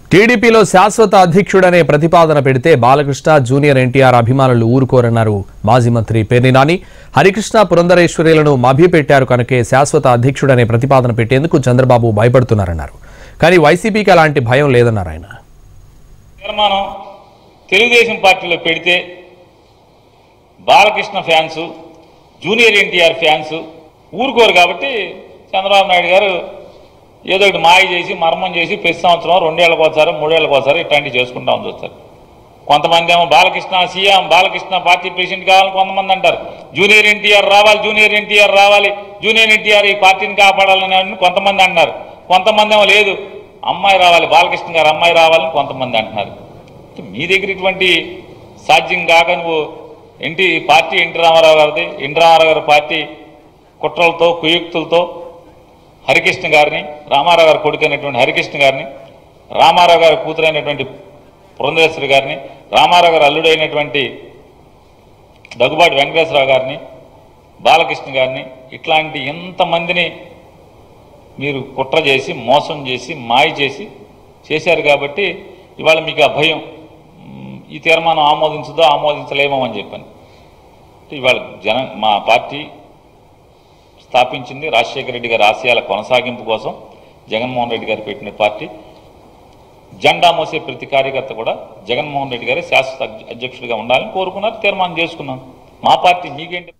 టీడీపీలో శాశ్వత అధ్యక్షుడనే ప్రతిపాదన పెడితే బాలకృష్ణ జూనియర్ ఎన్టీఆర్ అభిమానులు ఊరుకోరన్నారు మాజీ మంత్రి పేర్ని నాని హరికృష్ణ పురంధరేశ్వరిలను మభ్యపెట్టారు కనుకే శాశ్వత అధ్యక్షుడనే ప్రతిపాదన పెట్టేందుకు చంద్రబాబు భయపడుతున్నారన్నారు కానీ వైసీపీకి అలాంటి భయం లేదన్నారు ఆయన తీర్మానం తెలుగుదేశం పార్టీలో పెడితే Balakrishna fans junior NTR fans ఊరుకోరు కాబట్టి చంద్రబాబు నాయుడు గారు ఏదో ఒకటి మాయ చేసి మర్మం చేసి ప్రతి సంవత్సరం రెండేళ్ళకి ఒకసారి మూడేళ్ళకి ఒకసారి ఇట్లాంటివి చేసుకుంటా ఉంది వస్తారు కొంతమంది ఏమో Balakrishna CM Balakrishna party president కావాలని కొంతమంది అంటారు జూనియర్ ఎన్టీఆర్ రావాలి జూనియర్ ఎన్టీఆర్ రావాలి జూనియర్ ఎన్టీఆర్ ఈ పార్టీని కాపాడాలని అని కొంతమంది అంటున్నారు కొంతమంది ఏమో లేదు అమ్మాయి రావాలి బాలకృష్ణ గారు అమ్మాయి రావాలని కొంతమంది అంటున్నారు మీ దగ్గర ఇటువంటి సాధ్యం కాక నువ్వు ఎన్టీ పార్టీ ఎన్టీ రామారావు గారిది ఎన్టీ రామారావు గారి పార్టీ కుట్రలతో కుయుక్తులతో హరికృష్ణ గారిని రామారావు గారి కొడుకైనటువంటి హరికృష్ణ గారిని రామారావు గారి కూతురైనటువంటి పురంధేశ్వరి గారిని రామారావు గారి అల్లుడైనటువంటి దగ్గుబాటి వెంకటేశ్వరరావు గారిని బాలకృష్ణ గారిని ఇట్లాంటి ఎంతమందిని మీరు కుట్ర చేసి మోసం చేసి మాయ చేసి చేశారు కాబట్టి ఇవాళ మీకు ఆ భయం మ్, ఈ తీర్మానం ఆమోదించదో ఆమోదించలేమో అని చెప్పాను అంటే ఇవాళ జన మా పార్టీ స్థాపించింది రాజశేఖర రెడ్డి గారి ఆశయాల కొనసాగింపు కోసం జగన్మోహన్ రెడ్డి గారు పెట్టిన పార్టీ జెండా మోసే ప్రతి కార్యకర్త కూడా జగన్మోహన్ రెడ్డి గారే శాశ్వత అధ్యక్షుడిగా ఉండాలని కోరుకున్నారు తీర్మానం చేసుకున్నాం మా పార్టీ మీకేంటి